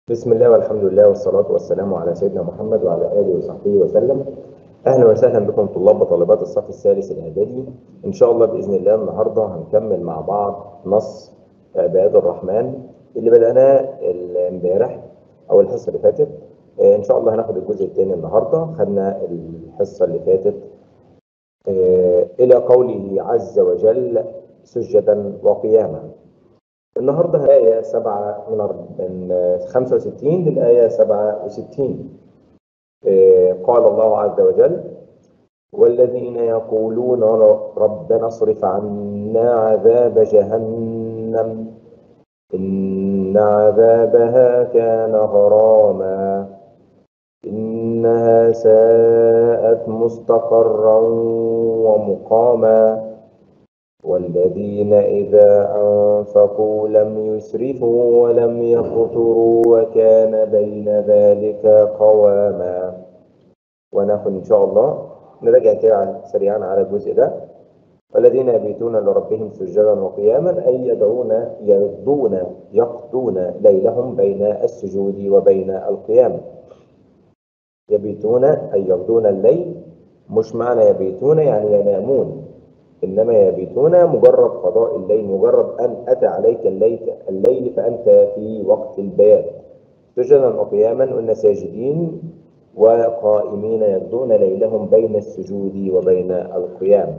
بسم الله والحمد لله والصلاة والسلام على سيدنا محمد وعلى آله وصحبه وسلم أهلا وسهلا بكم طلاب وطالبات الصف الثالث الإعدادي إن شاء الله بإذن الله النهاردة هنكمل مع بعض نص عباد الرحمن اللي بدأناه امبارح أو الحصة اللي فاتت آه، إن شاء الله هناخد الجزء الثاني النهاردة خدنا الحصة اللي فاتت آه، إلى قوله عز وجل سجدا وقياما النهارده الآية 7 من أر- من 65 للآية 67 آه، قال الله عز وجل والذين يقولون ربنا اصرف عنا عذاب جهنم إن عذابها كان غراما إنها ساءت مستقرا ومقاما والذين إذا أنفقوا لم يسرفوا ولم يقتروا وكان بين ذلك قواما وناخد إن شاء الله نراجع كده سريعا على الجزء ده والذين يبيتون لربهم سجدا وقياما أي يدعون يقضون يقضون ليلهم بين السجود وبين القيام يبيتون أي يقضون الليل مش معنى يبيتون يعني ينامون إنما يبيتون مجرد قضاء الليل مجرد أن أتى عليك الليل, الليل فأنت في وقت البيات سجدا وقياما قلنا ساجدين وقائمين يقضون ليلهم بين السجود وبين القيام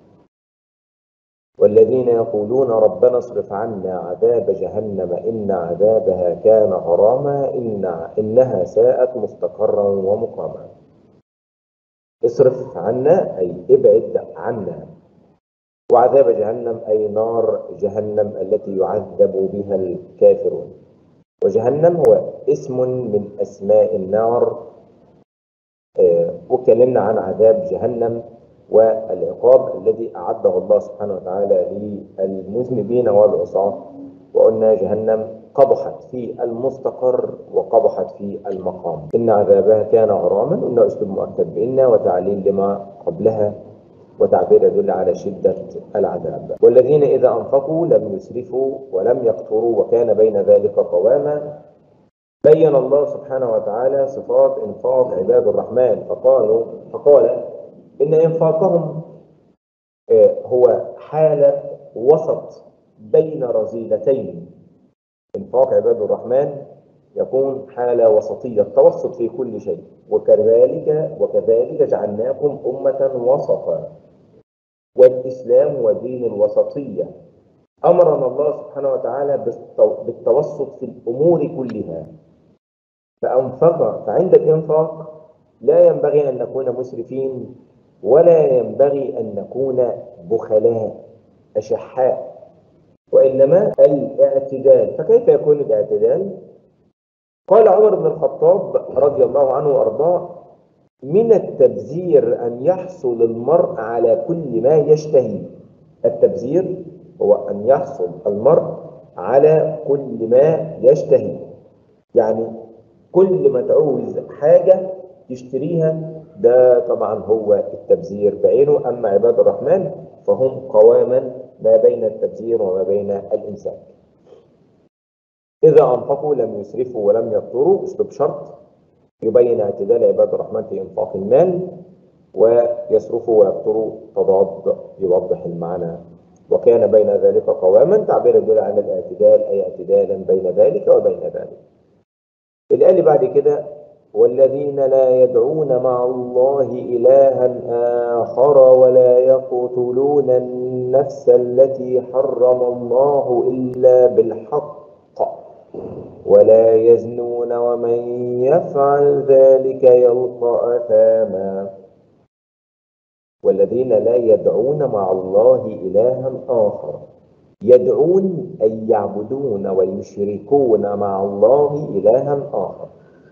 والذين يقولون ربنا اصرف عنا عذاب جهنم إن عذابها كان غراما إن إنها ساءت مستقرا ومقاما اصرف عنا أي ابعد عنا وعذاب جهنم أي نار جهنم التي يعذب بها الكافرون وجهنم هو اسم من أسماء النار آه، واتكلمنا عن عذاب جهنم والعقاب الذي أعده الله سبحانه وتعالى للمذنبين والعصاة وقلنا جهنم قبحت في المستقر وقبحت في المقام إن عذابها كان غراما قلنا أسلوب مؤكد بإن وتعليل لما قبلها وتعبير يدل على شدة العذاب والذين إذا أنفقوا لم يسرفوا ولم يقتروا وكان بين ذلك قواما بين الله سبحانه وتعالى صفات إنفاق عباد الرحمن فقالوا فقال إن إنفاقهم آه، هو حالة وسط بين رذيلتين إنفاق عباد الرحمن يكون حالة وسطية التوسط في كل شيء وكذلك وكذلك جعلناكم أمة وسطا والإسلام ودين الوسطية أمرنا الله سبحانه وتعالى بالتو- بالتوسط في الأمور كلها فأنفق فعند الإنفاق لا ينبغي أن نكون مسرفين ولا ينبغي أن نكون بخلاء أشحاء وإنما الاعتدال فكيف يكون الاعتدال؟ قال عمر بن الخطاب رضي الله عنه وأرضاه من التبذير أن يحصل المرء على كل ما يشتهي التبذير هو أن يحصل المرء على كل ما يشتهي يعني كل ما تعوز حاجة تشتريها ده طبعا هو التبذير بعينه أما عباد الرحمن فهم قواما ما بين التبذير وما بين الإمساك إذا أنفقوا لم يسرفوا ولم يقتروا أسلوب شرط يبين اعتدال عباد الرحمن في إنفاق المال ويصرفوا ويقتروا تضاد يوضح المعنى وكان بين ذلك قواما تعبير يدل على الاعتدال أي اعتدالا بين ذلك وبين ذلك الآية اللي بعد كده والذين لا يدعون مع الله إلها آخر ولا يقتلون النفس التي حرم الله إلا بالحق ولا يزنون ومن يفعل ذلك يلقى أثاما والذين لا يدعون مع الله إلها آخر يدعون أي يعبدون ويشركون مع الله إلها آخر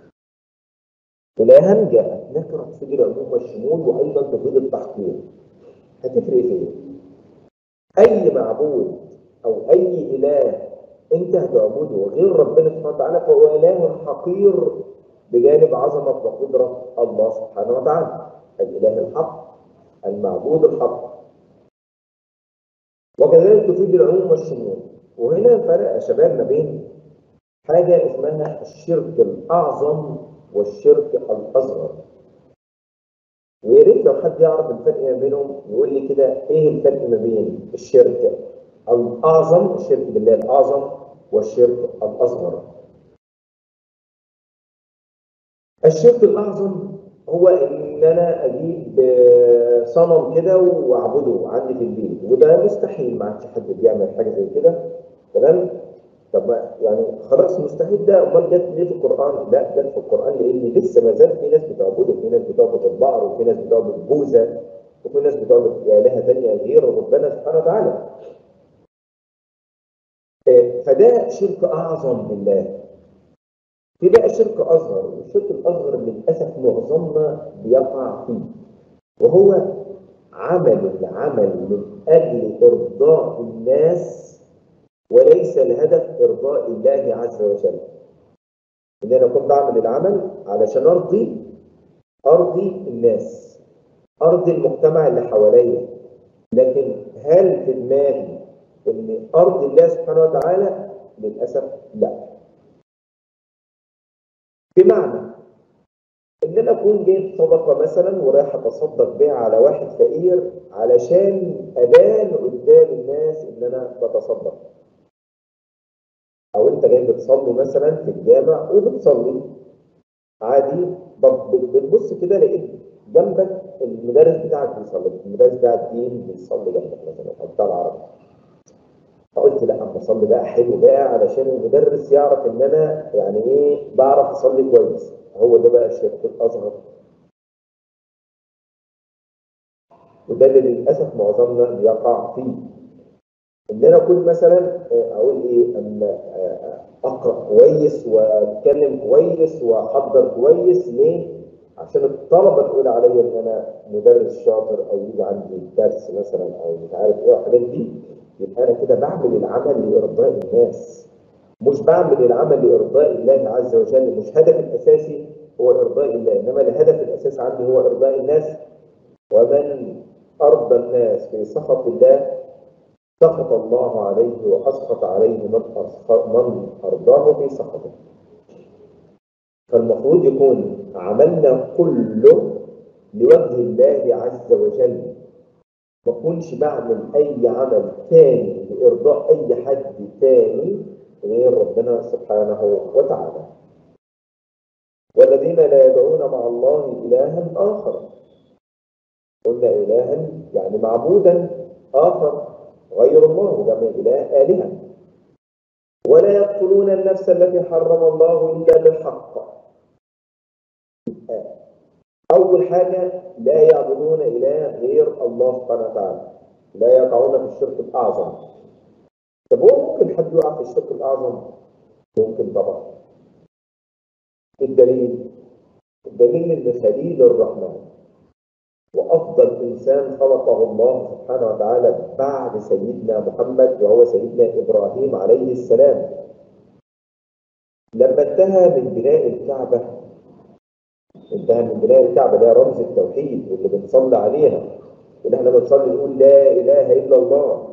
إلها جاءت نكرة تفيد العموم والشمول وأيضا تفيد التحقيق هتفرق في إيه؟ أي معبود أو أي إله أنت هتعبده غير ربنا سبحانه وتعالى فهو إله حقير بجانب عظمة وقدرة الله سبحانه وتعالى الإله الحق المعبود الحق وكذلك تفيد العموم والشمول وهنا الفرق يا شباب ما بين حاجة اسمها الشرك الأعظم والشرك الأصغر ويا ريت لو حد يعرف الفرق ما بينهم يقول لي كده ايه الفرق ما بين الشرك الأعظم الشرك بالله الأعظم والشرك الأصغر الشرك الأعظم هو إن أنا أجيب صنم كده وأعبده عندي في البيت وده مستحيل ما عادش حد بيعمل حاجة زي كده تمام طب ما يعني خلاص مستحيل ده امال جت ليه في القران؟ لا جت في القران لان لسه ما زال في ناس بتعبده، في ناس بتعبد البقر وفي ناس بتعبد بوذا وفي ناس بتعبد الهه ثانيه غير ربنا سبحانه وتعالى. فده شرك اعظم بالله. في بقى شرك اصغر، والشرك الاصغر للاسف معظمنا بيقع فيه. وهو عمل العمل من اجل ارضاء الناس وليس الهدف إرضاء الله عز وجل إن أنا أكون بعمل العمل علشان أرضي أرضي الناس أرضي المجتمع اللي حواليا لكن هل في دماغي إن أرضي الله سبحانه وتعالى للأسف لا بمعنى إن أنا أكون جايب صدقة مثلا ورايح أتصدق بيها على واحد فقير علشان أبان قدام الناس إن أنا بتصدق او انت جاي بتصلي مثلا في الجامع وبتصلي عادي بتبص كده لقيت جنبك المدرس بتاعك بيصلي المدرس بتاع الدين بيصلي جنبك مثلا او بتاع العربي فقلت لا اما اصلي بقى حلو بقى علشان المدرس يعرف ان انا يعني ايه بعرف اصلي كويس هو ده بقى الشرك الاصغر وده اللي للاسف معظمنا بيقع فيه ان انا اكون مثلا اقول ايه اما اقرا كويس واتكلم كويس واحضر كويس ليه؟ عشان الطلبه تقول عليا ان انا مدرس شاطر او يجي عندي درس مثلا او مش عارف ايه الحاجات دي يبقى انا كده بعمل العمل لارضاء الناس مش بعمل العمل لارضاء الله عز وجل مش هدفي الاساسي هو ارضاء الله انما الهدف الاساسي عندي هو ارضاء الناس ومن ارضى الناس في سخط الله سخط الله عليه وأسخط عليه من من أرضاه في سخطه فالمفروض يكون عملنا كله لوجه الله عز وجل ما اكونش بعمل أي عمل تاني لإرضاء أي حد تاني غير ربنا سبحانه وتعالى والذين لا يدعون مع الله إلها آخر قلنا إلها يعني معبودا آخر غير الله وجمع إله آلهة ولا يقتلون النفس التي حرم الله إلا بالحق أول حاجة لا يعبدون إله غير الله سبحانه وتعالى لا يقعون في الشرك الأعظم طب هو ممكن حد يقع في الشرك الأعظم؟ ممكن طبعا الدليل الدليل إن خليل الرحمن وأفضل إنسان خلقه الله سبحانه وتعالى بعد سيدنا محمد وهو سيدنا إبراهيم عليه السلام لما انتهى من بناء الكعبة انتهى من بناء الكعبة ده رمز التوحيد واللي بنصلي عليها واللي احنا بنصلي نقول لا إله إلا الله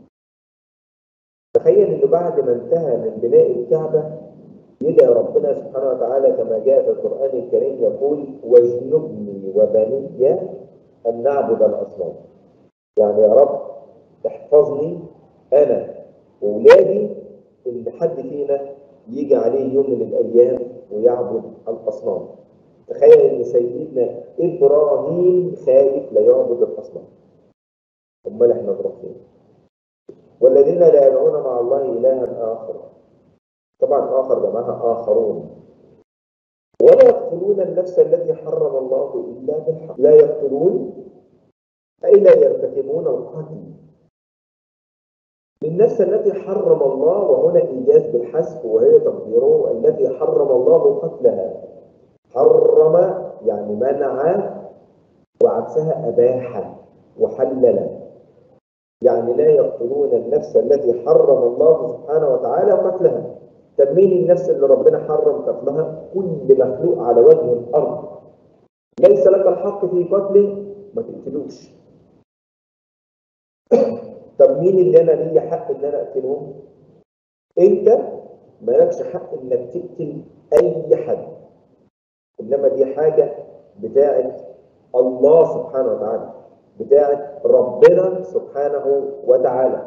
تخيل إنه بعد ما انتهى من بناء الكعبة يدعي ربنا سبحانه وتعالى كما جاء في القرآن الكريم يقول واجنبني وبني أن نعبد الأصنام يعني يا رب احفظني أنا وأولادي إن حد فينا يجي عليه يوم من الأيام ويعبد الأصنام تخيل إن سيدنا إبراهيم خايف لا يعبد الأصنام أمال إحنا نروح فين؟ والذين لا يدعون مع الله إلها آخر طبعا آخر جماعة آخرون ولا يقتلون النفس التي حرم الله إلا بالحق لا يقتلون أي لا يرتكبون القتل النفس التي حرم الله وهنا إيجاز بالحسب وهي تقديره التي حرم الله قتلها حرم يعني منع وعكسها أباح وحلل يعني لا يقتلون النفس التي حرم الله سبحانه وتعالى قتلها طب مين النفس اللي ربنا حرم قتلها كل مخلوق على وجه الارض ليس لك الحق في قتله ما تقتلوش طب مين اللي انا ليا حق ان انا اقتلهم انت مالكش حق انك تقتل اي حد انما دي حاجه بتاعه الله سبحانه وتعالى بتاعه ربنا سبحانه وتعالى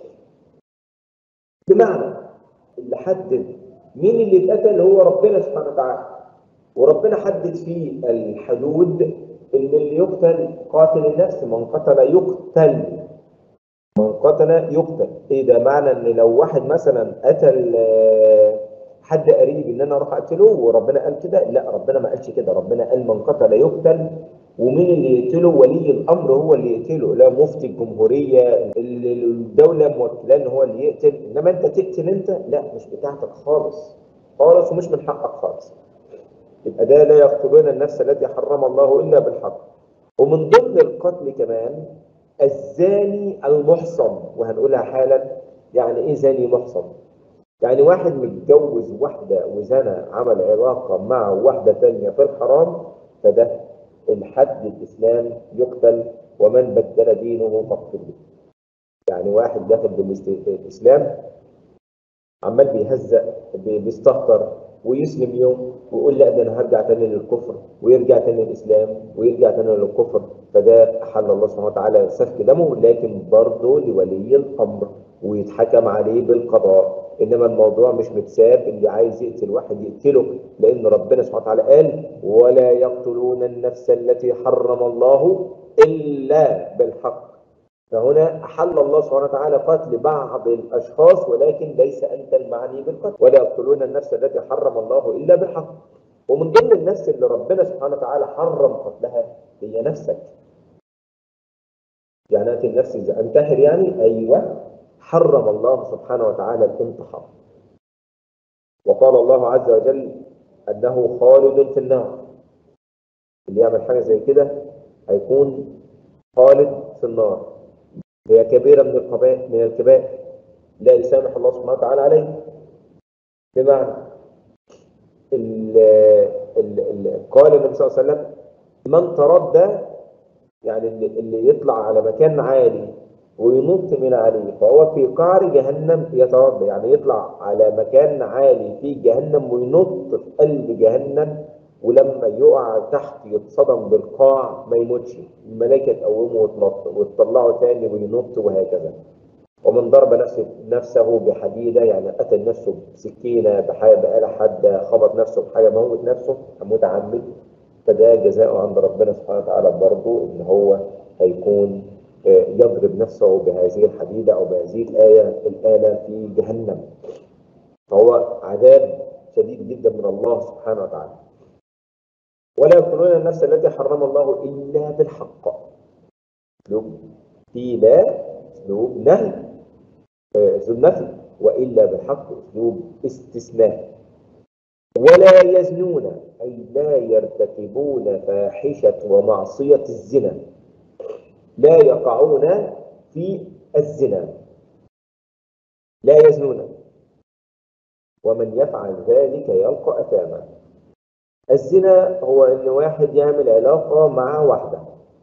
بمعنى اللي حدد مين اللي اتقتل هو ربنا سبحانه وتعالى وربنا حدد فيه الحدود ان اللي يقتل قاتل النفس من قتل يقتل من قتل يقتل ايه ده معنى ان لو واحد مثلا قتل حد قريب ان انا اروح اقتله وربنا قال كده لا ربنا ما قالش كده ربنا قال من قتل يقتل ومين اللي يقتله ولي الامر هو اللي يقتله لا مفتي الجمهوريه الدوله موكلاه ان هو اللي يقتل انما انت تقتل انت لا مش بتاعتك خالص خالص ومش من حقك خالص يبقى ده لا يقتلون النفس التي حرم الله الا بالحق ومن ضمن القتل كمان الزاني المحصن وهنقولها حالا يعني ايه زاني محصن يعني واحد متجوز واحده وزنى عمل علاقه مع واحده ثانيه في الحرام فده الحد الاسلام يقتل ومن بدل دينه فاقتله يعني واحد داخل بالاسلام عمال بيهزق بيستهتر ويسلم يوم ويقول لا ده انا هرجع تاني للكفر ويرجع تاني للاسلام ويرجع تاني للكفر فده احل الله سبحانه وتعالى سفك دمه لكن برضه لولي الامر ويتحكم عليه بالقضاء انما الموضوع مش متساب اللي عايز يقتل واحد يقتله لان ربنا سبحانه وتعالى قال ولا يقتلون النفس التي حرم الله الا بالحق فهنا أحل الله سبحانه وتعالى قتل بعض الأشخاص ولكن ليس أنت المعني بالقتل ولا يقتلون النفس التي حرم الله إلا بالحق ومن ضمن النفس اللي ربنا سبحانه وتعالى حرم قتلها هي نفسك يعني أنت النفس إذا أنتحر يعني أيوة حرم الله سبحانه وتعالى الانتحار وقال الله عز وجل أنه خالد في النار اللي يعمل حاجة زي كده هيكون خالد في النار هي كبيرة من القبائل من الكبائر لا يسامح الله سبحانه وتعالى عليه بمعنى ال ال ال قال النبي صلى الله عليه وسلم من تردى يعني اللي, اللي يطلع على مكان عالي وينط من عليه فهو في قعر جهنم يتردى يعني يطلع على مكان عالي في جهنم وينط في قلب جهنم ولما يقع تحت يتصدم بالقاع ما يموتش الملائكه تقومه وتنط وتطلعه تاني وينط وهكذا ومن ضرب نفسه نفسه بحديده يعني قتل نفسه بسكينه بحاجه بآلة حاده خبط نفسه بحاجه موت نفسه متعمد فده جزاؤه عند ربنا سبحانه وتعالى برضه ان هو هيكون يضرب نفسه بهذه الحديده او بهذه الايه الاله في جهنم فهو عذاب شديد جدا من الله سبحانه وتعالى ولا يقتلون النفس التي حرم الله الا بالحق اسلوب في لا اسلوب نهي اسلوب نفي والا بالحق اسلوب استثناء ولا يزنون اي لا يرتكبون فاحشه ومعصيه الزنا لا يقعون في الزنا لا يزنون ومن يفعل ذلك يلقى اثاما الزنا هو ان واحد يعمل علاقه مع واحده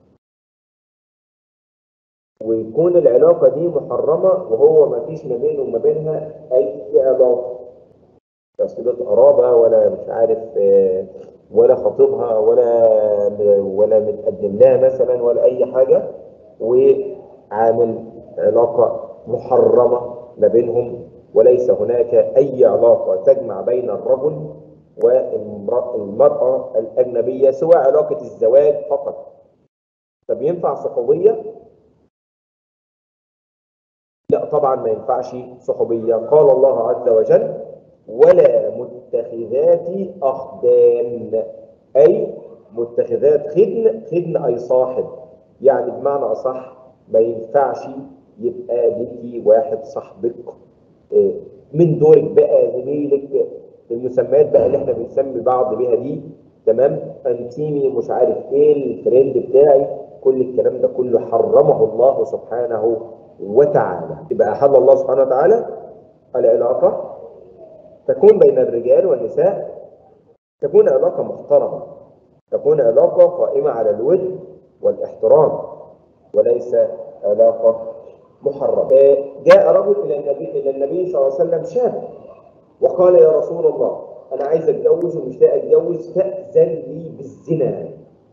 ويكون العلاقه دي محرمه وهو ما فيش ما بينه وما بينها اي علاقه لا صله قرابه ولا مش عارف ولا خطيبها ولا ولا متقدم لها مثلا ولا اي حاجه وعامل علاقه محرمه ما بينهم وليس هناك اي علاقه تجمع بين الرجل والمرأة الأجنبية سوى علاقة الزواج فقط طب ينفع صحوبية؟ لا طبعا ما ينفعش صحوبية قال الله عز وجل ولا متخذات أخدان أي متخذات خدن خدن أي صاحب يعني بمعنى أصح ما ينفعش يبقى ليكي واحد صاحبك من دورك بقى زميلك المسميات بقى اللي احنا بنسمي بعض بيها دي تمام انتيمي مش عارف ايه الفريند بتاعي كل الكلام ده كله حرمه الله سبحانه وتعالى يبقى احل الله سبحانه وتعالى العلاقه تكون بين الرجال والنساء تكون علاقه محترمه تكون علاقه قائمه على الود والاحترام وليس علاقه محرمه جاء رجل الى النبي الى النبي صلى الله عليه وسلم شاب وقال يا رسول الله انا عايز اتجوز ومش لاقي اتجوز فاذن لي بالزنا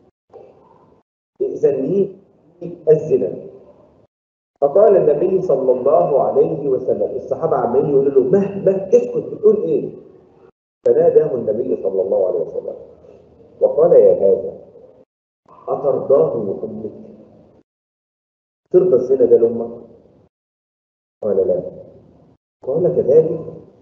ائذن لي الزنا فقال النبي صلى الله عليه وسلم الصحابه عمالين يقولوا له مهما اسكت بتقول ايه فناداه النبي صلى الله عليه وسلم وقال يا هذا أترضاه لأمك ترضى الزنا ده لأمك قال لا قال كذلك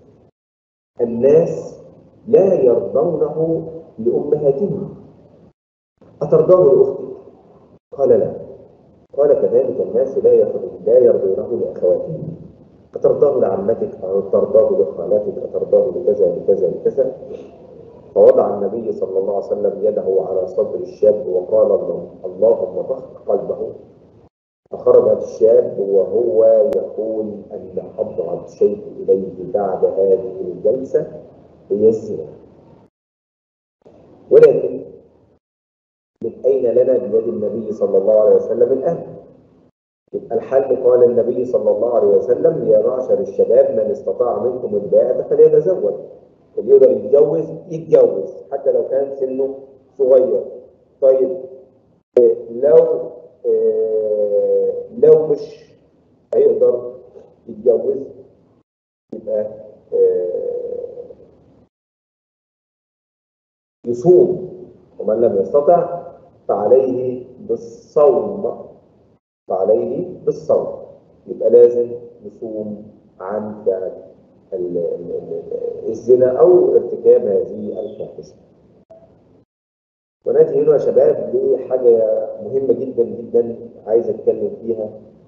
الناس لا يرضونه لأمهاتهم أترضاه لأختك قال لا قال كذلك الناس لا لا يرضونه لأخواتهم أترضاه لعمتك أو ترضاه لخالاتك أترضاه لكذا لكذا لكذا فوضع النبي صلى الله عليه وسلم يده على صدر الشاب وقال اللهم طهر قلبه فخرج الشاب وهو يقول أن أبغض شيء إليه بعد هذه الجلسة هي الزنا ولكن من أين لنا بيد النبي صلى الله عليه وسلم الآن؟ يبقى الحل قال النبي صلى الله عليه وسلم يا معشر الشباب من استطاع منكم الباءة فليتزوج اللي يقدر يتجوز يتجوز حتى لو كان سنه صغير طيب لو لو مش هيقدر يتجوز يبقى يصوم ومن لم يستطع فعليه بالصوم فعليه بالصوم يبقى لازم يصوم عن فعل الزنا او ارتكاب هذه الفاحشه وناتي هنا يا شباب لحاجه مهمه جدا جدا عايز اتكلم فيها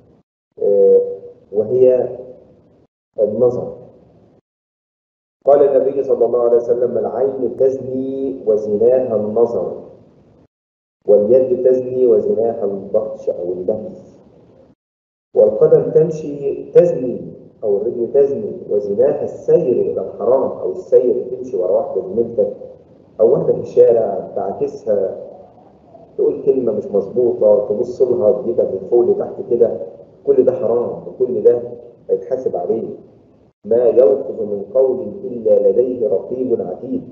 وهي النظر قال النبي صلى الله عليه وسلم العين تزني وزناها النظر واليد تزني وزناها البطش او اللمس والقدم تمشي تزني او الرجل تزني وزناها السير الى الحرام او السير تمشي ورا واحده زميلتك او واحده في الشارع تعكسها تقول كلمه مش مظبوطه تبص لها تجيبها من فوق لتحت كده كل ده حرام وكل ده هيتحاسب عليه ما يلفظ من قول الا لديه رقيب عتيد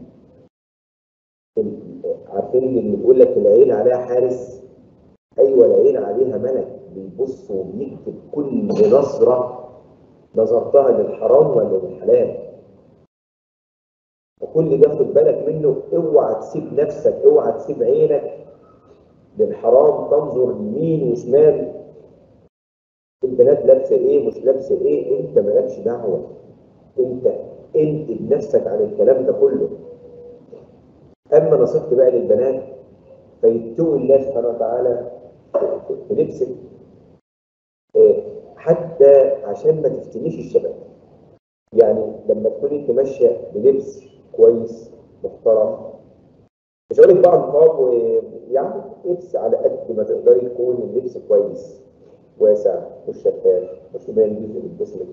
عارفين اللي بيقول لك العين عليها حارس ايوه العين عليها ملك بيبص وبيكتب كل نظره نظرتها للحرام ولا للحلال وكل ده خد بالك منه اوعى تسيب نفسك اوعى تسيب عينك للحرام تنظر يمين وشمال البنات لابسه ايه مش لابسه ايه انت مالكش دعوه انت انت بنفسك عن الكلام ده كله اما نصيحتي بقى للبنات فيتقوا الله سبحانه وتعالى في لبسك حتى عشان ما تفتنيش الشباب يعني لما تكوني انت ماشيه بلبس كويس محترم مش هقول لك بقى نقاب يعني لبس على قد ما تقدري يكون اللبس كويس واسع مش شفاف مش يبان جزء من جسمك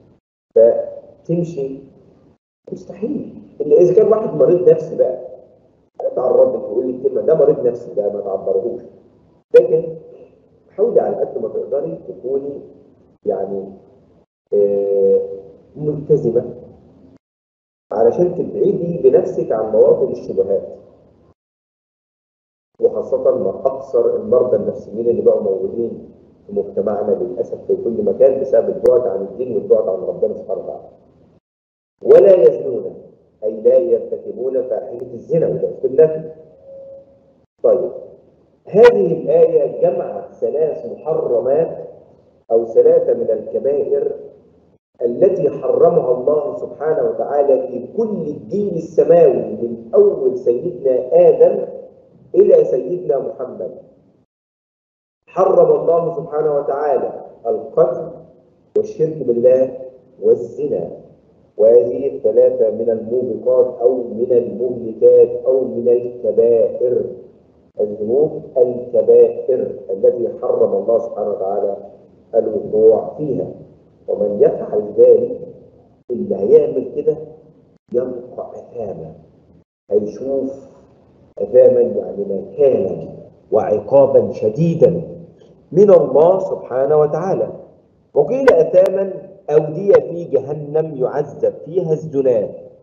فتمشي مستحيل الا اذا كان واحد مريض نفسي بقى اتعرض لك ويقول لي الكلمه ده مريض نفسي ده ما تعبرهوش لكن حاولي على قد ما تقدري تكوني يعني آه ملتزمه علشان تبعدي بنفسك عن مواطن الشبهات وخاصة مع أكثر المرضى النفسيين اللي بقوا موجودين في مجتمعنا للأسف في كل مكان بسبب البعد عن الدين والبعد عن ربنا سبحانه وتعالى. ولا يزنون أي لا يرتكبون فاحشة الزنا وده في النفي. طيب هذه الآية جمعت ثلاث محرمات أو ثلاثة من الكبائر التي حرمها الله سبحانه وتعالى في كل الدين السماوي من أول سيدنا آدم إلى سيدنا محمد حرم الله سبحانه وتعالى القتل والشرك بالله والزنا وهذه الثلاثة من الموبقات أو من المهلكات أو من الكبائر الذنوب الكبائر التي حرم الله سبحانه وتعالى الوقوع فيها ومن يفعل ذلك اللي هيعمل كده يلقى أثاما هيشوف أثاما يعني مكانا وعقابا شديدا من الله سبحانه وتعالى وقيل أثاما أودية في جهنم يعذب فيها الزناة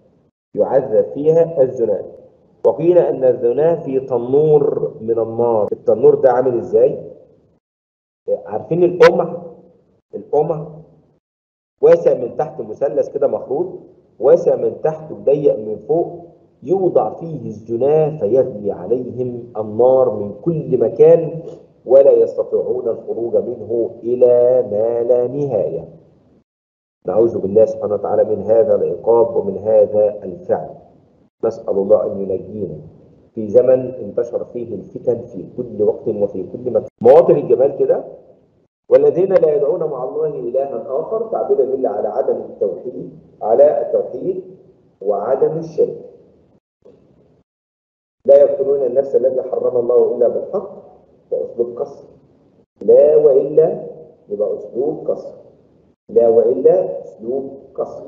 يعذب فيها الزنا وقيل أن الزنا في تنور من النار التنور ده عامل إزاي؟ عارفين القمع القمع واسع من تحت مثلث كده مخروط واسع من تحت وضيق من فوق يوضع فيه الزنا فيغلي عليهم النار من كل مكان ولا يستطيعون الخروج منه إلى ما لا نهاية نعوذ بالله سبحانه وتعالى من هذا العقاب ومن هذا الفعل نسأل الله أن ينجينا في زمن انتشر فيه الفتن في كل وقت وفي كل مكان مواطن الجمال كده والذين لا يدعون مع الله إلها آخر تعبير يدل على عدم التوحيد على التوحيد وعدم الشرك لا يقتلون النفس الذي حرم الله إلا بالحق وأسلوب قصر لا وإلا يبقى أسلوب قصر لا وإلا أسلوب قصر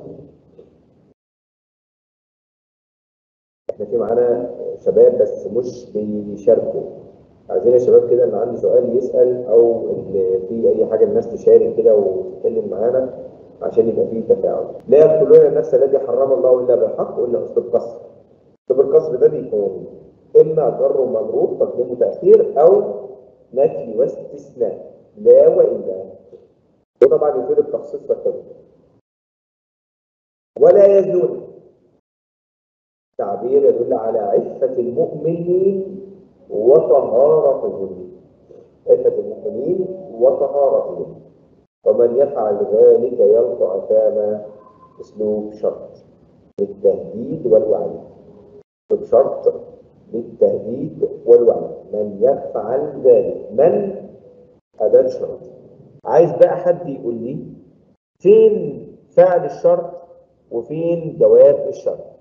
احنا في معانا شباب بس مش بيشاركوا عايزين يا شباب كده اللي عنده سؤال يسأل أو اللي في أي حاجة الناس تشارك كده وتتكلم معانا عشان يبقى فيه تفاعل. لا يقتلون النفس الذي حرم الله إلا بالحق وإلا أسلوب قصر. أسلوب القصر ده بيكون إما جر ومجرور تقديم وتأخير أو نفي واستثناء لا وإلا وطبعا يفيد التخصيص والتوكيد ولا يزول تعبير يدل على عفة المؤمنين وطهارتهم عفة المؤمنين وطهارتهم ومن يفعل ذلك يلقى أثاما أسلوب شرط للتهديد والوعيد أسلوب شرط للتهديد والوعيد من يفعل ذلك من أداة شرط عايز بقى حد يقول لي فين فعل الشرط وفين جواب الشرط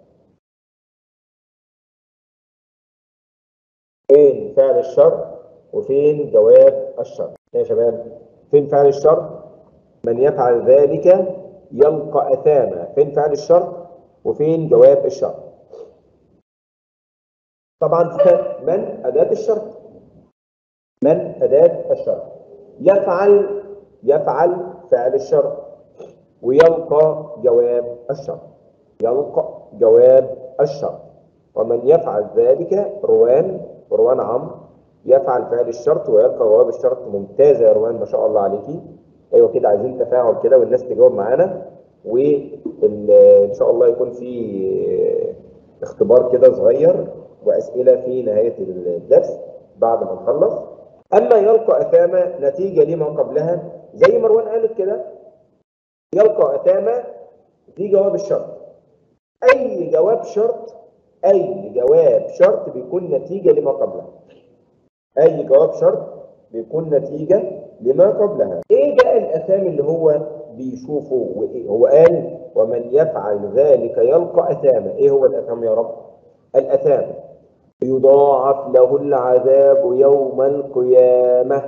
فين فعل الشرط وفين جواب الشرط يا شباب فين فعل الشرط من يفعل ذلك يلقى أثاما فين فعل الشرط وفين جواب الشرط طبعا من أداة الشرط من أداة الشرط يفعل يفعل فعل الشرط ويلقى جواب الشرط يلقى جواب الشرط ومن يفعل ذلك روان روان عمرو يفعل فعل الشرط ويلقى جواب الشرط ممتازه يا روان ما شاء الله عليكي ايوه كده عايزين تفاعل كده والناس تجاوب معانا وان شاء الله يكون في اختبار كده صغير واسئله في نهايه الدرس بعد ما نخلص اما يلقى اثامه نتيجه لما قبلها زي مروان قالت كده يلقى اثامه دي جواب الشرط اي جواب شرط اي جواب شرط بيكون نتيجه لما قبلها اي جواب شرط بيكون نتيجه لما قبلها ايه بقى الاثام اللي هو بيشوفه وإيه؟ هو قال ومن يفعل ذلك يلقى اثاما ايه هو الاثام يا رب الاثام يضاعف له العذاب يوم القيامه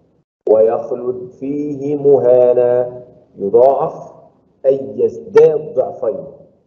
ويخلد فيه مهانا يضاعف اي يزداد ضعفين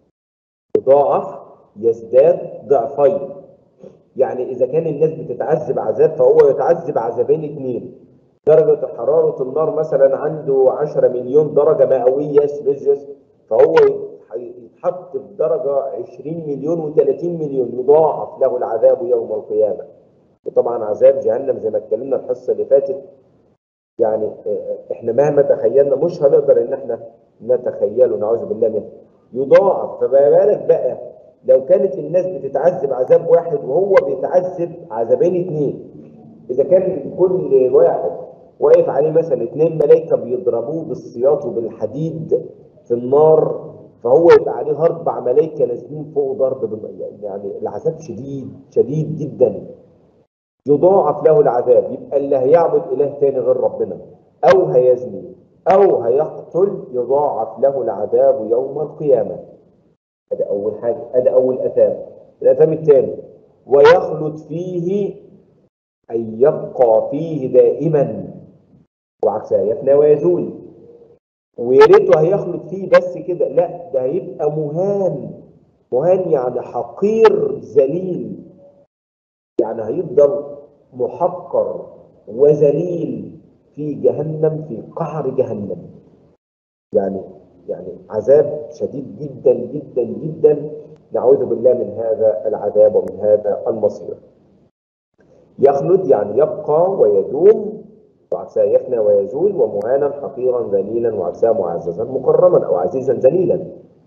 يضاعف يزداد ضعفين يعني اذا كان الناس بتتعذب عذاب فهو يتعذب عذابين اثنين درجة حرارة النار مثلا عنده 10 مليون درجة مئوية سيليزيوس فهو يتحط في درجة 20 مليون و30 مليون يضاعف له العذاب يوم القيامة وطبعا عذاب جهنم زي ما اتكلمنا الحصة اللي فاتت يعني احنا مهما تخيلنا مش هنقدر ان احنا نتخيله نعوذ بالله منه يضاعف فما بالك بقى لو كانت الناس بتتعذب عذاب واحد وهو بيتعذب عذابين اثنين اذا كان كل واحد واقف عليه مثلا اثنين ملائكه بيضربوه بالسياط وبالحديد في النار فهو يبقى عليه اربع ملائكه نازلين فوق ضرب يعني العذاب شديد شديد جدا يضاعف له العذاب يبقى اللي هيعبد اله تاني غير ربنا او هيزني او هيقتل يضاعف له العذاب يوم القيامه ادي اول حاجه ادي اول اثام الاثام الثاني ويخلد فيه أن يبقى فيه دائما وعكسها يفنى ويزول ويا ريته هيخلد فيه بس كده لا ده هيبقى مهان مهان يعني حقير ذليل يعني هيفضل محقر وذليل في جهنم في قعر جهنم يعني يعني عذاب شديد جدا جدا جدا نعوذ بالله من هذا العذاب ومن هذا المصير يخلد يعني يبقى ويدوم وعكسها يفنى ويزول ومهانا حقيرا ذليلا وعكسها معززا مكرما او عزيزا ذليلا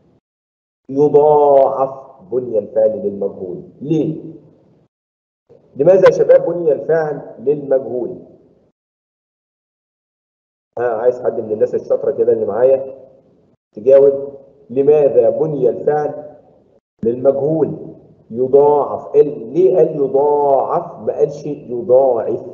يضاعف بني الفعل للمجهول ليه؟ لماذا يا شباب بني الفعل للمجهول؟ ها عايز حد من الناس الشاطره كده اللي معايا تجاوب لماذا بني الفعل للمجهول يضاعف قال ليه قال يضاعف ما قالش يضاعف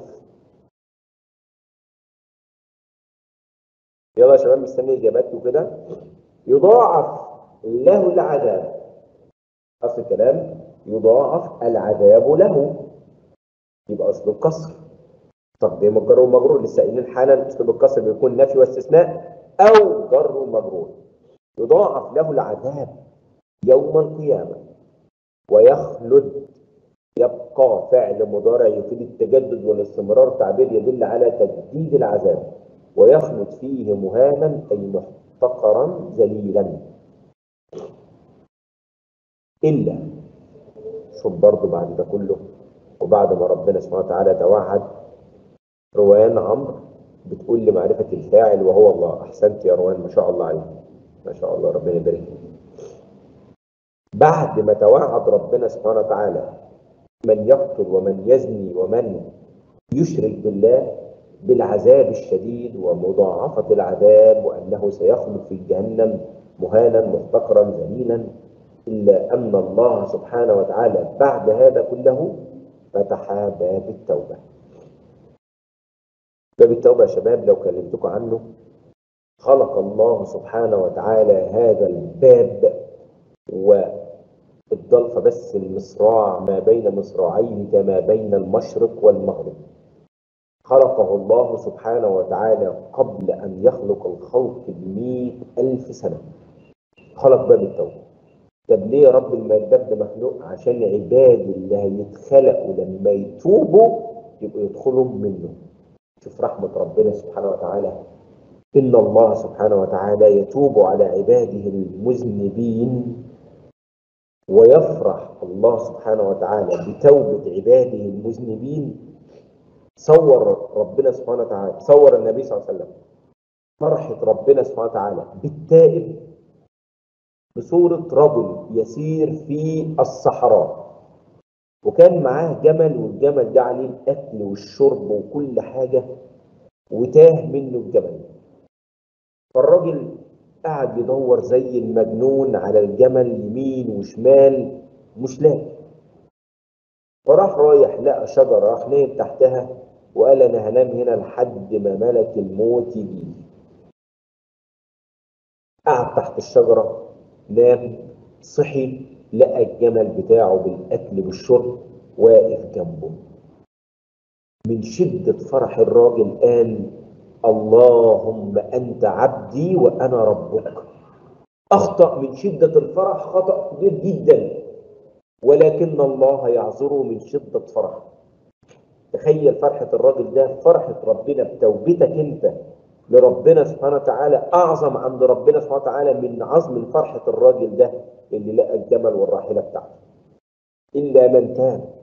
يلا يا شباب مستني اجاباتكم كده يضاعف له العذاب اصل الكلام يضاعف العذاب له يبقى اصله الكسر تقديم الجر والمجرور لسه قايلين حالا اسلوب الكسر بيكون نفي واستثناء او جر ومجرور يضاعف له العذاب يوم القيامه ويخلد يبقى فعل مضارع يفيد التجدد والاستمرار تعبير يدل على تجديد العذاب ويخلد فيه مهانا اي محتقرا ذليلا الا شوف برضه بعد ده كله وبعد ما ربنا سبحانه وتعالى توعد روان عمرو بتقول لمعرفة الفاعل وهو الله أحسنت يا روان ما شاء الله عليك ما شاء الله ربنا يبارك فيك بعد ما توعد ربنا سبحانه وتعالى من يقتل ومن يزني ومن يشرك بالله بالعذاب الشديد ومضاعفة العذاب وأنه سيخلد في جهنم مهانا محتقرا ذليلا إلا أن الله سبحانه وتعالى بعد هذا كله فتح باب التوبة باب التوبة يا شباب لو كلمتكم عنه خلق الله سبحانه وتعالى هذا الباب والضلفة بس المصراع ما بين مصراعيه كما بين المشرق والمغرب خلقه الله سبحانه وتعالى قبل أن يخلق الخلق بمئة ألف سنة خلق باب التوبة طب ليه يا رب الباب ده مخلوق عشان عباد اللي هيتخلقوا لما يتوبوا يبقوا يدخلوا منه شوف رحمة ربنا سبحانه وتعالى إن الله سبحانه وتعالى يتوب على عباده المذنبين ويفرح الله سبحانه وتعالى بتوبة عباده المذنبين صور ربنا سبحانه وتعالى صور النبي صلى الله عليه وسلم فرحة ربنا سبحانه وتعالى بالتائب بصورة رجل يسير في الصحراء وكان معاه جمل والجمل ده عليه الأكل والشرب وكل حاجة وتاه منه الجمل فالراجل قعد يدور زي المجنون على الجمل يمين وشمال مش لاقي فراح رايح لقى شجرة راح نايم تحتها وقال أنا هنام هنا لحد ما ملك الموت يجي قعد تحت الشجرة نام صحي لقى الجمل بتاعه بالأكل والشرب واقف جنبه من شدة فرح الراجل قال اللهم أنت عبدي وأنا ربك أخطأ من شدة الفرح خطأ كبير جدا ولكن الله يعذره من شدة فرح تخيل فرحة الراجل ده فرحة ربنا بتوبتك انت لربنا سبحانه وتعالى أعظم عند ربنا سبحانه وتعالى من عظم فرحة الراجل ده اللي لقى الجمل والراحلة بتاعته إلا من تاب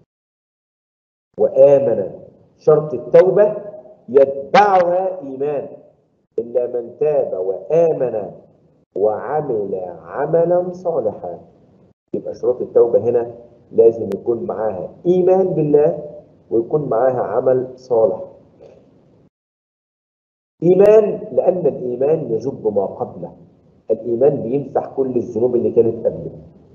وآمن شرط التوبة يتبعها إيمان إلا من تاب وآمن وعمل عملا صالحا يبقى شروط التوبة هنا لازم يكون معاها إيمان بالله ويكون معاها عمل صالح إيمان لأن الإيمان يجب ما قبله الإيمان بيمسح كل الذنوب اللي كانت قبله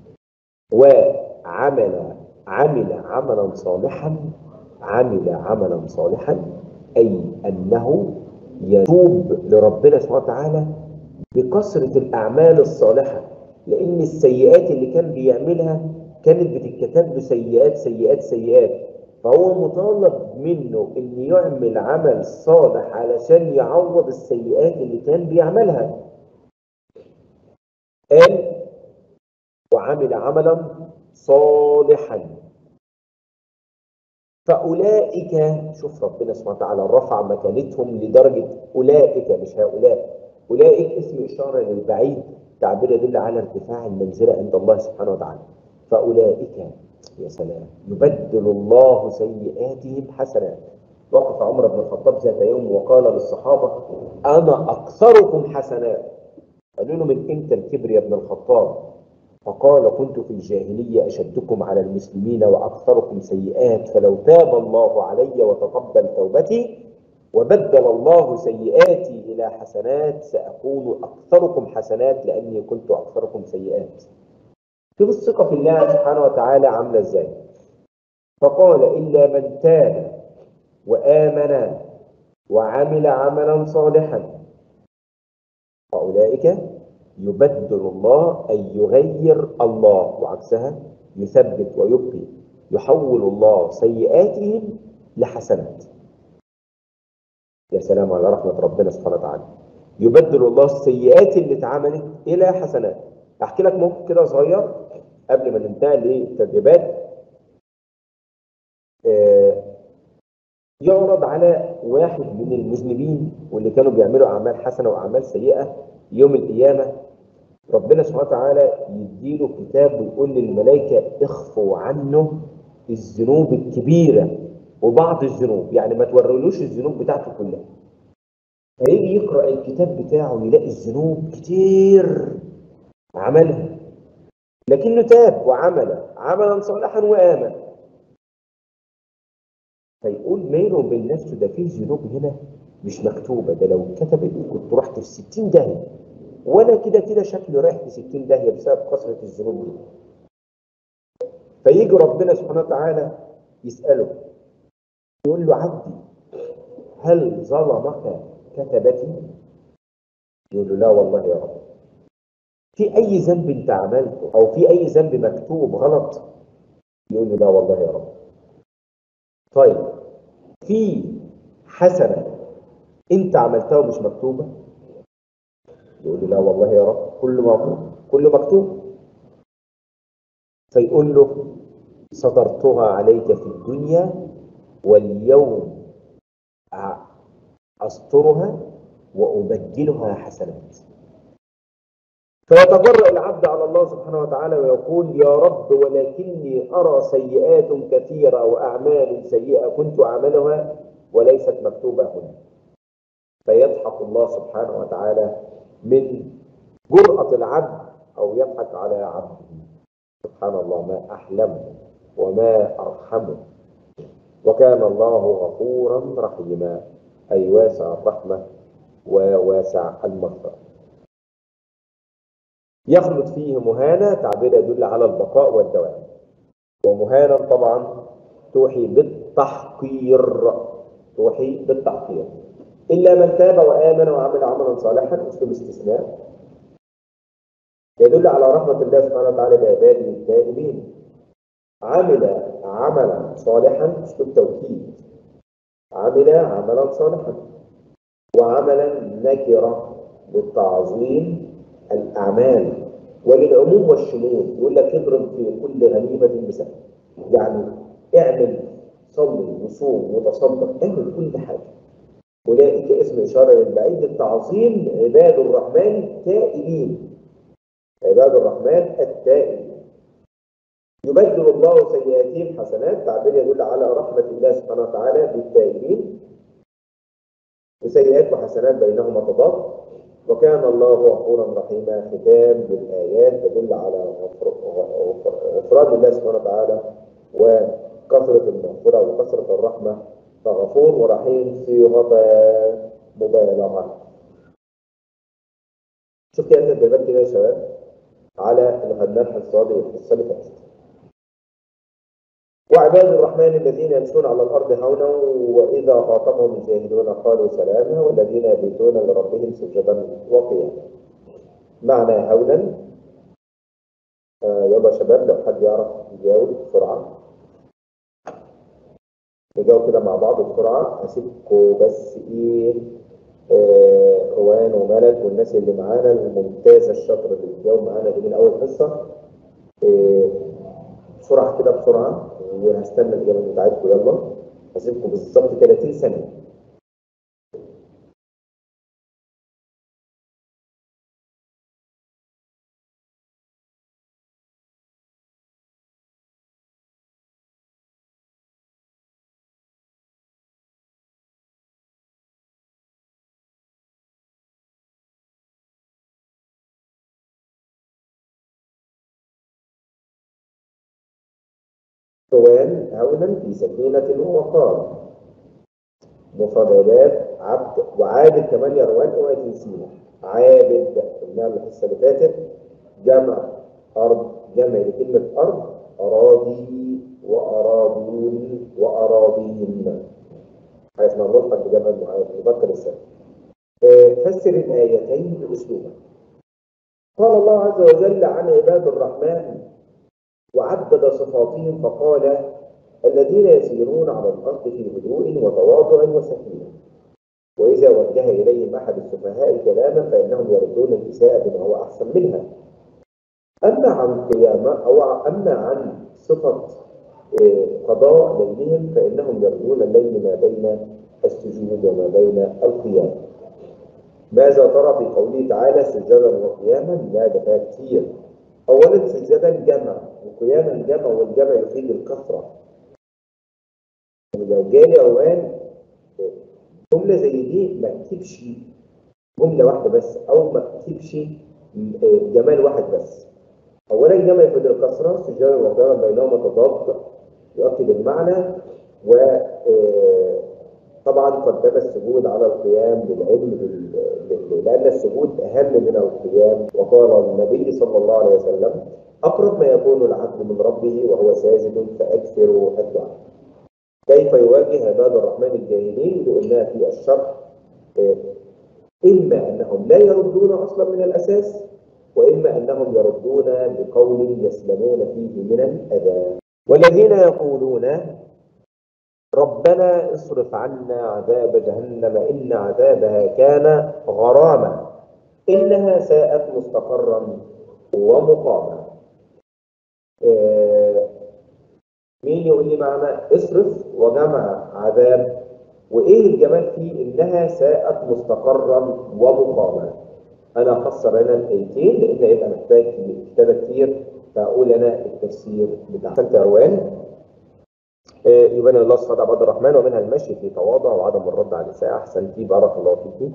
وعمل عمل عملا صالحا عمل عملا صالحا أي أنه يتوب لربنا سبحانه وتعالى بكثرة الأعمال الصالحة لأن السيئات اللي كان بيعملها كانت بتتكتب له سيئات سيئات سيئات فهو مطالب منه ان يعمل عمل صالح علشان يعوض السيئات اللي كان بيعملها قال وعمل عملا صالحا فأولئك شوف ربنا سبحانه وتعالى رفع مكانتهم لدرجة أولئك مش هؤلاء أولئك اسم إشارة للبعيد تعبير يدل على ارتفاع المنزلة عند الله سبحانه وتعالى فأولئك يا سلام يبدل الله سيئاتهم حسنات وقف عمر بن الخطاب ذات يوم وقال للصحابة أنا أكثركم حسنات قالوا له من إمتى الكبر يا ابن الخطاب فقال كنت في الجاهلية أشدكم على المسلمين وأكثركم سيئات فلو تاب الله علي وتقبل توبتي وبدل الله سيئاتي إلى حسنات سأكون أكثركم حسنات لأني كنت أكثركم سيئات شوف الثقة في الله سبحانه وتعالى عاملة إزاي فقال إلا من تاب وآمن وعمل عملا صالحا فأولئك يبدل الله أي يغير الله وعكسها يثبت ويبقي يحول الله سيئاتهم لحسنات يا سلام على رحمة ربنا سبحانه وتعالى يبدل الله السيئات اللي اتعملت إلى حسنات أحكي لك موقف كده صغير قبل ما ننتقل للتدريبات آه، يعرض على واحد من المذنبين واللي كانوا بيعملوا أعمال حسنة وأعمال سيئة يوم القيامة ربنا سبحانه وتعالى يديله كتاب ويقول للملائكة اخفوا عنه الذنوب الكبيرة وبعض الذنوب يعني ما تورولوش الذنوب بتاعته كلها فيجي يقرأ الكتاب بتاعه يلاقي الذنوب كتير عملها لكنه تاب وعمل عملا صالحا وآمن فيقول بينه وبين نفسه ده في ذنوب هنا مش مكتوبة ده لو اتكتبت كنت رحت في 60 داهية ولا كده كده شكله رايح في 60 داهية بسبب كثرة الذنوب دي فيجي ربنا سبحانه وتعالى يسأله يقول له عبدي هل ظلمك كتبتي؟ يقول له لا والله يا رب في أي ذنب أنت عملته أو في أي ذنب مكتوب غلط؟ يقول له لا والله يا رب طيب في حسنة أنت عملتها ومش مكتوبة؟ يقول له لا والله يا رب كله موجود كله مكتوب فيقول له صدرتها عليك في الدنيا واليوم أسترها وأبدلها حسنات فيتجرأ العبد على الله سبحانه وتعالى ويقول يا رب ولكني أرى سيئات كثيرة وأعمال سيئة كنت أعملها وليست مكتوبة هنا فيضحك الله سبحانه وتعالى من جرأة العبد أو يضحك على عبده سبحان الله ما أحلمه وما أرحمه وكان الله غفورا رحيما أي واسع الرحمة وواسع المغفرة يخلط فيه مهانة تعبير يدل على البقاء والدوام ومهانا طبعا توحي بالتحقير توحي بالتحقير إلا من تاب وآمن وعمل عملا صالحا اسلوب استثناء يدل على رحمة الله سبحانه وتعالى بعباده التائبين عمل عملا صالحا اسلوب توكيد عمل عملا صالحا وعملا نكرة للتعظيم الأعمال وللعموم والشمول يقول لك اضرب في كل غنيمة بسبب يعني اعمل صلي وصوم وتصدق اعمل كل حاجة أولئك اسم إشارة للبعيد التعظيم عباد الرحمن التائبين عباد الرحمن التائبين يبدل الله سيئاتهم حسنات تعبير يدل على رحمة الله سبحانه وتعالى بالتائبين وسيئات وحسنات بينهما تضاد وكان الله غفورا رحيما ختام بالآيات تدل على غفران الله سبحانه وتعالى وكثرة المغفرة وكثرة الرحمة فغفور ورحيم صيغة مبالغة شوف كده التدريبات كده يا شباب على الغنام الصادق والحصة اللي فاتت وعباد الرحمن الذين يمشون على الأرض هونا وإذا خاطبهم الجاهلون قالوا سلاما والذين يبيتون لربهم سجدا وقياما معنى هونا آه يلا شباب لو حد يعرف يجاوب بسرعة نجاوب كده مع بعض بسرعة هسيبكم بس إيه آه روان وملك والناس اللي معانا الممتازة الشاطرة اللي بتجاوب معانا دي من أول حصة آه بسرعة كده بسرعة وهستنى الإجابة بتاعتكم يلا هسيبكم بالظبط 30 ثانية روان هونا في سكينة ووقار مفردات عبد وعابد كمان يا روان اوعي تنسينا عابد قلنا الحصة اللي فاتت جمع أرض جمع لكلمة أرض أراضي وأراضون وأراضين حاجة اسمها ملحق بجمع المذكر السالم فسر الآيتين بأسلوبك قال الله عز وجل عن عباد الرحمن وعدد صفاتهم فقال الذين يسيرون على الأرض في هدوء وتواضع وسكينة وإذا وجه إليهم أحد السفهاء كلاما فإنهم يردون الإساءة بما هو أحسن منها أما عن قيامة أو أما عن صفة قضاء ليلهم فإنهم يرجون الليل ما بين السجود وما بين القيام ماذا ترى في قوله تعالى سجدا وقياما لا ده فيها كتير اولا سجدا جمع وقياما جمع والجمع يفيد الكثره لو جالي اوان جمله زي دي ما اكتبش جمله واحده بس او ما اكتبش جمال واحد بس اولا الجمع يفيد الكثره سجدا وقياما بينهما تضاد يؤكد المعنى و طبعا قدم السجود على القيام للعلم لأن السجود أهم من القيام وقال النبي صلى الله عليه وسلم أقرب ما يكون العبد من ربه وهو ساجد فأكثروا الدعاء كيف يواجه عباد الرحمن الجاهلين قلنا في الشرح إما أنهم لا يردون أصلا من الأساس وإما أنهم يردون بقول يسلمون فيه من الأذى والذين يقولون ربنا اصرف عنا عذاب جهنم إن عذابها كان غراما إنها ساءت مستقرا ومقاما آه مين يقول لي معنى اصرف وجمع عذاب وإيه الجمال فيه إنها ساءت مستقرا ومقاما أنا أخسر هنا الآيتين لأن هيبقى محتاج كتابة كتير فأقول أنا التفسير بتاع أنت يا روان يبين الله صفات عباد الرحمن ومنها المشي في تواضع وعدم الرد على الإساءة أحسنتي بارك الله فيكي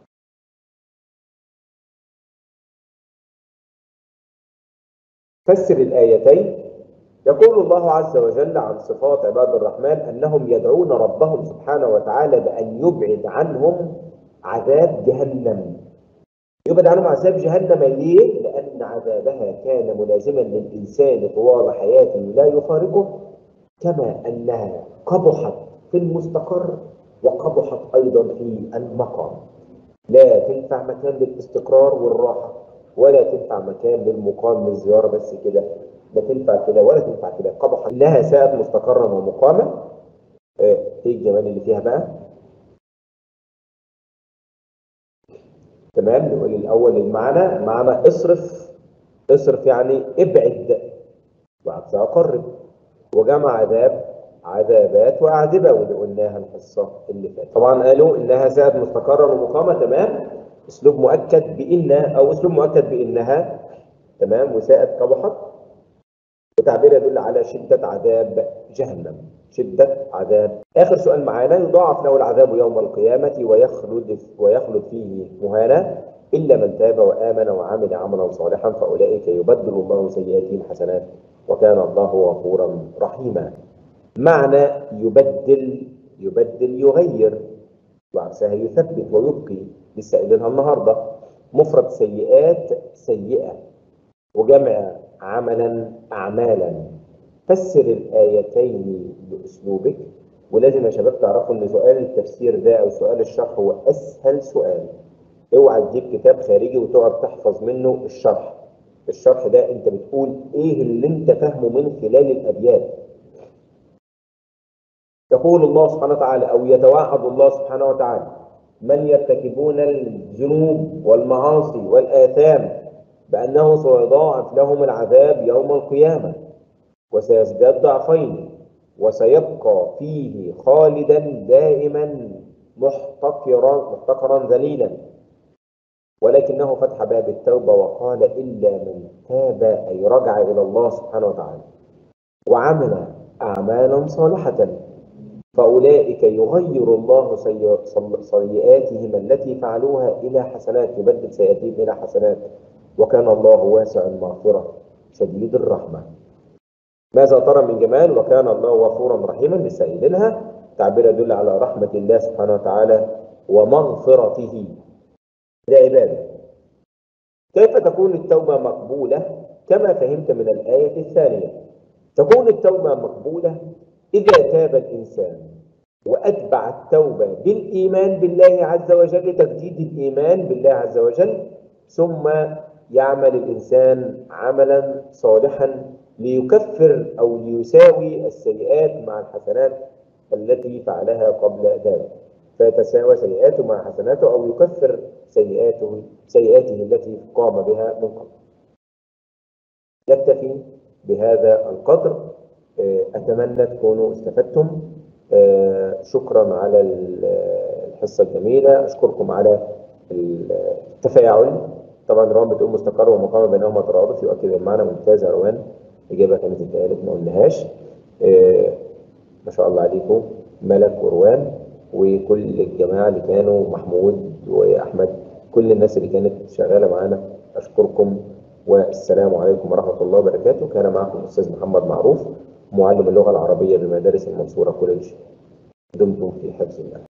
فسر الآيتين يقول الله عز وجل عن صفات عباد الرحمن أنهم يدعون ربهم سبحانه وتعالى بأن يبعد عنهم عذاب جهنم يبعد عنهم عذاب جهنم ليه؟ لأن عذابها كان ملازما للإنسان طوال حياته لا يفارقه كما أنها قبحت في المستقر وقبحت أيضا في المقام لا تنفع مكان للاستقرار والراحة ولا تنفع مكان للمقام للزيارة بس كده لا تنفع كده ولا تنفع كده قبحت إنها ساءت مستقرا ومقاما ايه الجمال اللي فيها بقى تمام نقول الأول المعنى معنى اصرف اصرف يعني ابعد وعكسها قرب وجمع عذاب عذابات وأعذبة واللي قلناها الحصة اللي فاتت طبعا قالوا إنها زاد مستقرا ومقامة تمام أسلوب مؤكد بإن أو أسلوب مؤكد بإنها تمام وساءت قبحت وتعبير يدل على شدة عذاب جهنم شدة عذاب آخر سؤال معانا يضاعف له العذاب يوم القيامة ويخلد ويخلد فيه مهانا إلا من تاب وآمن وعمل عملا صالحا فأولئك يبدل الله سيئاتهم حسنات وكان الله غفورا رحيما معنى يبدل يبدل يغير وعكسها يثبت ويبقي لسه قايلينها النهارده مفرد سيئات سيئه وجمع عملا اعمالا فسر الايتين باسلوبك ولازم يا شباب تعرفوا ان سؤال التفسير ده او سؤال الشرح هو اسهل سؤال اوعى تجيب كتاب خارجي وتقعد تحفظ منه الشرح الشرح ده انت بتقول ايه اللي انت فاهمه من خلال الابيات يقول الله سبحانه وتعالى او يتوعد الله سبحانه وتعالى من يرتكبون الذنوب والمعاصي والاثام بانه سيضاعف لهم العذاب يوم القيامه وسيزداد ضعفين وسيبقى فيه خالدا دائما محتقرا محتقرا ذليلا ولكنه فتح باب التوبة وقال إلا من تاب أي رجع إلى الله سبحانه وتعالى وعمل أعمالا صالحة فأولئك يغير الله سيئاتهم التي فعلوها إلى حسنات يبدل سيئاتهم إلى حسنات وكان الله واسع المغفرة شديد الرحمة ماذا ترى من جمال وكان الله غفورا رحيما لسائلينها تعبير يدل على رحمة الله سبحانه وتعالى ومغفرته لعباده كيف تكون التوبة مقبولة كما فهمت من الآية الثانية تكون التوبة مقبولة إذا تاب الإنسان وأتبع التوبة بالإيمان بالله عز وجل تجديد الإيمان بالله عز وجل ثم يعمل الإنسان عملا صالحا ليكفر أو ليساوي السيئات مع الحسنات التي فعلها قبل ذلك فيتساوى سيئاته مع حسناته أو يكفر سيئاته سيئاته التي قام بها من قبل نكتفي بهذا القدر أتمنى تكونوا استفدتم شكرا على الحصة الجميلة أشكركم على التفاعل طبعا روان بتقول مستقر ومقام بينهما ترابط يؤكد المعنى ممتاز يا روان إجابة كانت اتقالت ما قلناهاش ما شاء الله عليكم ملك وروان وكل الجماعة اللي كانوا محمود وأحمد كل الناس اللي كانت شغالة معانا أشكركم والسلام عليكم ورحمة الله وبركاته كان معكم الأستاذ محمد معروف معلم اللغة العربية بمدارس المنصورة كوليدج دمتم في حفظ الله